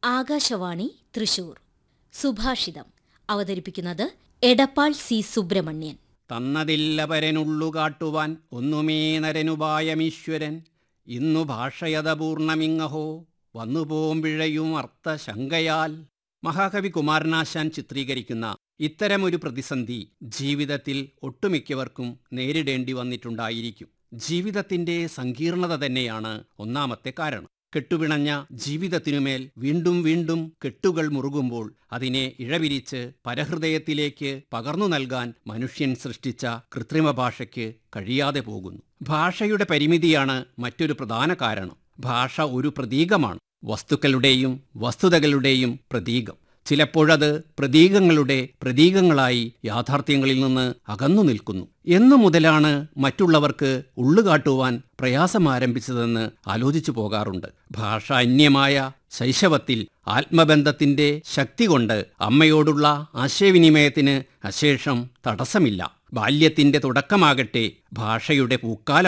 ആകാശവാണി തൃശൂർ സുഭാഷിതം അവതരിപ്പിക്കുന്നത് എടപ്പാൾ സി സുബ്രഹ്മണ്യൻ തന്നതില്ല പരനുള്ളു കാട്ടുവാൻ ഒന്നുമേ നരനുപായമീശ്വരൻ ഇന്നു ഭാഷയത പൂർണ്ണമിങ്ങഹോ വന്നുപോം പിഴയും അർത്ഥശങ്കയാൽ മഹാകവി കുമാരനാശാൻ ചിത്രീകരിക്കുന്ന ഇത്തരമൊരു പ്രതിസന്ധി ജീവിതത്തിൽ ഒട്ടുമിക്കവർക്കും നേരിടേണ്ടി വന്നിട്ടുണ്ടായിരിക്കും ജീവിതത്തിന്റെ സങ്കീർണത തന്നെയാണ് ഒന്നാമത്തെ കാരണം കെട്ടുപിണഞ്ഞ ജീവിതത്തിനുമേൽ വീണ്ടും വീണ്ടും കെട്ടുകൾ മുറുകുമ്പോൾ അതിനെ ഇഴവിരിച്ച് പരഹൃദയത്തിലേക്ക് പകർന്നു നൽകാൻ മനുഷ്യൻ സൃഷ്ടിച്ച കൃത്രിമ ഭാഷയ്ക്ക് കഴിയാതെ പോകുന്നു ഭാഷയുടെ പരിമിതിയാണ് മറ്റൊരു പ്രധാന കാരണം ഭാഷ ഒരു പ്രതീകമാണ് വസ്തുക്കളുടെയും വസ്തുതകളുടെയും പ്രതീകം ചിലപ്പോഴത് പ്രതീകങ്ങളുടെ പ്രതീകങ്ങളായി യാഥാർത്ഥ്യങ്ങളിൽ നിന്ന് അകന്നു നിൽക്കുന്നു എന്നു മുതലാണ് മറ്റുള്ളവർക്ക് ഉള്ളുകാട്ടുവാൻ പ്രയാസം ആരംഭിച്ചതെന്ന് ആലോചിച്ചു പോകാറുണ്ട് ഭാഷ അന്യമായ ശൈശവത്തിൽ ആത്മബന്ധത്തിന്റെ ശക്തി കൊണ്ട് അമ്മയോടുള്ള ആശയവിനിമയത്തിന് അശേഷം തടസ്സമില്ല ബാല്യത്തിന്റെ തുടക്കമാകട്ടെ ഭാഷയുടെ പൂക്കാലം